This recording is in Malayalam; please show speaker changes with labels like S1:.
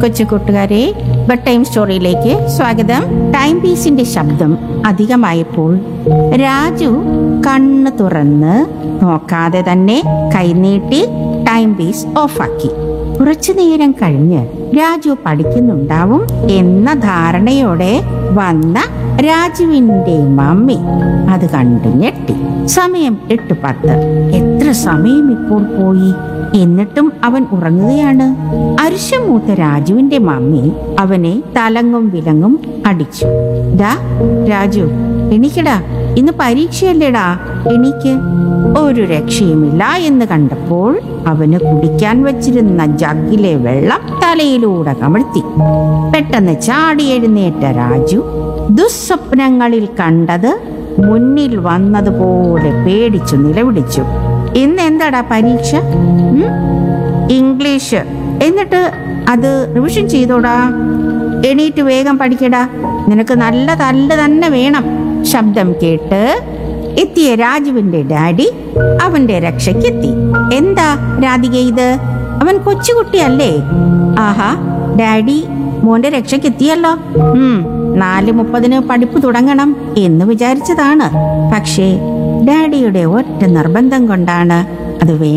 S1: കൊച്ചു കൂട്ടുകാരെ ബഡ് ടൈം സ്റ്റോറിയിലേക്ക് സ്വാഗതം ടൈം പീസിന്റെ ശബ്ദം അധികമായപ്പോൾ രാജു കണ്ണ് തുറന്ന് നോക്കാതെ തന്നെ കൈനീട്ടി ടൈം പീസ് ഓഫാക്കി കുറച്ചു നേരം കഴിഞ്ഞ് രാജു പഠിക്കുന്നുണ്ടാവും എന്ന ധാരണയോടെ വന്ന രാജുവിന്റെ മമ്മി അത് കണ്ടു ഞെട്ടി സമയം എട്ട് പത്ത് എത്ര സമയം ഇപ്പോൾ പോയി എന്നിട്ടും അവൻ ഉറങ്ങുകയാണ് അരിശമൂത്ത രാജുവിന്റെ മമ്മി അവനെ തലങ്ങും വിലങ്ങും അടിച്ചു ഡാ രാജു എണീക്കടാ ഇന്ന് പരീക്ഷയല്ലേടാ എണീക്ക് ഒരു രക്ഷയുമില്ല എന്ന് കണ്ടപ്പോൾ അവന് കുടിക്കാൻ വെച്ചിരുന്ന ജഗ്ഗിലെ വെള്ളം തലയിലൂടെ കമഴ്ത്തി പെട്ടെന്ന് ചാടി എഴുന്നേറ്റ രാജു ദുസ്വപ്നങ്ങളിൽ കണ്ടത് മുന്നിൽ വന്നതുപോലെ പേടിച്ചു നിലവിളിച്ചു ഇന്ന് എന്താടാ പരീക്ഷ ഉം? ഇംഗ്ലീഷ് എന്നിട്ട് അത് റിവിഷൻ ചെയ്തോടാ എണീറ്റ് വേഗം പഠിക്കടാ നിനക്ക് നല്ല തല്ല് തന്നെ വേണം ശബ്ദം കേട്ട് എത്തിയ രാജുവിന്റെ ഡാഡി അവന്റെ രക്ഷയ്ക്കെത്തി എന്താ രാധിക ഇത് അവൻ കൊച്ചുകുട്ടിയല്ലേ ആഹാ ഡാഡി മോന്റെ രക്ഷയ്ക്കെത്തിയല്ലോ ഉം നാല് മുപ്പതിന് പഠിപ്പ് തുടങ്ങണം എന്ന് വിചാരിച്ചതാണ് പക്ഷേ ഡാഡിയുടെ ഒറ്റ നിർബന്ധം കൊണ്ടാണ് അത് വേ